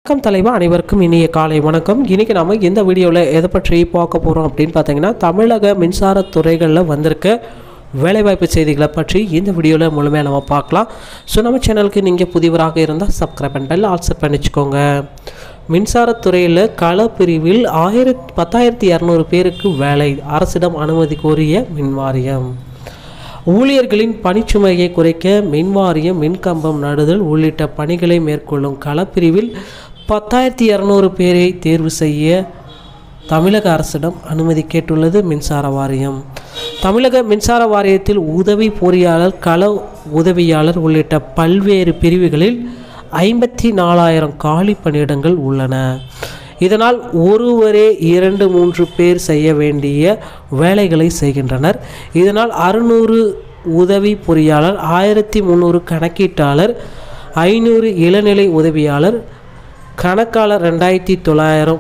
வணக்கம் தலைவா அனைவருக்கும் இனிய காலை வணக்கம் இன்றைக்கி நம்ம இந்த வீடியோவில் எதை பற்றி பார்க்க போகிறோம் அப்படின்னு பார்த்தீங்கன்னா தமிழக மின்சார துறைகளில் வந்திருக்க வேலைவாய்ப்பு செய்திகளை பற்றி இந்த வீடியோவில் முழுமையாக நம்ம பார்க்கலாம் ஸோ நம்ம சேனலுக்கு நீங்கள் புதியவராக இருந்தால் subscribe and bell all set பண்ணி வச்சுக்கோங்க மின்சாரத்துறையில் கள பிரிவில் ஆயிரத்தி பத்தாயிரத்தி இரநூறு பேருக்கு வேலை அரசிடம் அனுமதி கோரிய மின்வாரியம் ஊழியர்களின் பணிச்சுமையை குறைக்க மின்வாரியம் மின்கம்பம் நடுதல் உள்ளிட்ட பணிகளை மேற்கொள்ளும் களப்பிரிவில் பத்தாயிரத்தி இரநூறு பேரை தேர்வு செய்ய தமிழக அரசிடம் அனுமதி கேட்டுள்ளது மின்சார வாரியம் தமிழக மின்சார வாரியத்தில் உதவி பொறியாளர் கள உதவியாளர் உள்ளிட்ட பல்வேறு பிரிவுகளில் ஐம்பத்தி நாலாயிரம் காலி பணியிடங்கள் உள்ளன இதனால் ஒருவரே இரண்டு மூன்று பேர் செய்ய வேண்டிய வேலைகளை செய்கின்றனர் இதனால் அறுநூறு உதவி பொறியாளர் ஆயிரத்தி முந்நூறு கணக்கீட்டாளர் ஐநூறு இளநிலை உதவியாளர் கணக்காளர் ரெண்டாயிரத்தி தொள்ளாயிரம்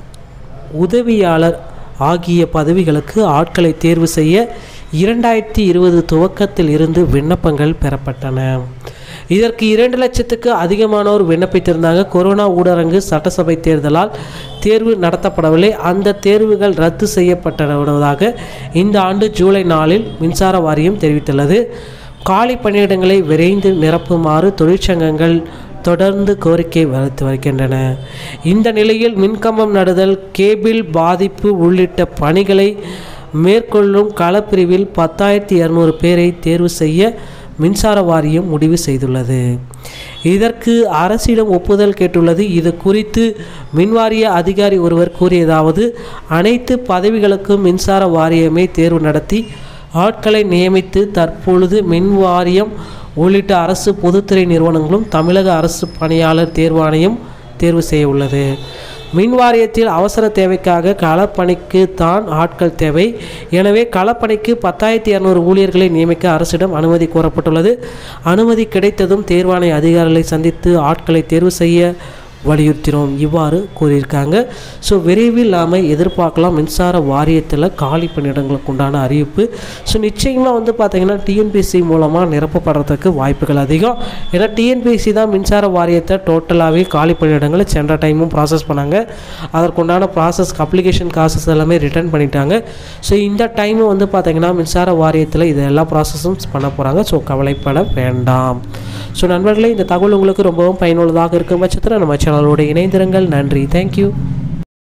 உதவியாளர் ஆகிய பதவிகளுக்கு ஆட்களை தேர்வு செய்ய இரண்டாயிரத்தி இருபது துவக்கத்தில் இருந்து விண்ணப்பங்கள் பெறப்பட்டன இதற்கு இரண்டு லட்சத்துக்கு அதிகமானோர் விண்ணப்பித்திருந்தாங்க கொரோனா ஊரடங்கு சட்டசபை தேர்தலால் தேர்வு நடத்தப்படவில்லை அந்த தேர்வுகள் ரத்து செய்யப்பட்டுள்ளதாக இந்த ஆண்டு ஜூலை நாளில் மின்சார வாரியம் தெரிவித்துள்ளது காலி பணியிடங்களை விரைந்து நிரப்புமாறு தொழிற்சங்கங்கள் தொடர்ந்து கோரிக்கை வளர்த்து வருகின்றன இந்த நிலையில் மின்கம்பம் நடுதல் கேபிள் பாதிப்பு உள்ளிட்ட பணிகளை மேற்கொள்ளும் களப்பிரிவில் பத்தாயிரத்தி இரநூறு பேரை தேர்வு செய்ய மின்சார வாரியம் முடிவு செய்துள்ளது இதற்கு அரசிடம் ஒப்புதல் கேட்டுள்ளது இது குறித்து மின்வாரிய அதிகாரி ஒருவர் கூறியதாவது அனைத்து பதவிகளுக்கும் மின்சார வாரியமே தேர்வு நடத்தி ஆட்களை நியமித்து தற்பொழுது மின் வாரியம் உள்ளிட்ட அரசு பொதுத்துறை நிறுவனங்களும் தமிழக அரசு பணியாளர் தேர்வாணையம் தேர்வு செய்ய உள்ளது மின் வாரியத்தில் அவசர தேவைக்காக களப்பணிக்கு தான் ஆட்கள் தேவை எனவே களப்பணிக்கு பத்தாயிரத்தி இரநூறு ஊழியர்களை நியமிக்க அரசிடம் அனுமதி கோரப்பட்டுள்ளது அனுமதி கிடைத்ததும் தேர்வாணைய அதிகாரிகளை சந்தித்து ஆட்களை தேர்வு செய்ய வலியுறுத்தினோம் இவ்வாறு கூறியிருக்காங்க ஸோ விரைவில் நாம் எதிர்பார்க்கலாம் மின்சார வாரியத்தில் காலி பணியிடங்களுக்கு உண்டான அறிவிப்பு ஸோ நிச்சயமாக வந்து பார்த்திங்கன்னா டிஎன்பிஎஸ்சி மூலமாக நிரப்பப்படுறதுக்கு வாய்ப்புகள் அதிகம் ஏன்னா டிஎன்பிஎஸ்சி தான் மின்சார வாரியத்தை டோட்டலாகவே காலி பணியிடங்களை சென்ற டைமும் ப்ராசஸ் பண்ணாங்க அதற்குண்டான ப்ராசஸ் அப்ளிகேஷன் காசஸ் எல்லாமே ரிட்டர்ன் பண்ணிட்டாங்க ஸோ இந்த டைமும் வந்து பார்த்திங்கன்னா மின்சார வாரியத்தில் இது எல்லா ப்ராசஸும் பண்ண போகிறாங்க ஸோ கவலைப்பட வேண்டாம் ஸோ நண்பர்களே இந்த தகவல் உங்களுக்கு ரொம்பவும் பயனுள்ளதாக இருக்கும் பட்சத்தில் நம்ம சேனலோடு இணைந்திருங்கள் நன்றி தேங்க்யூ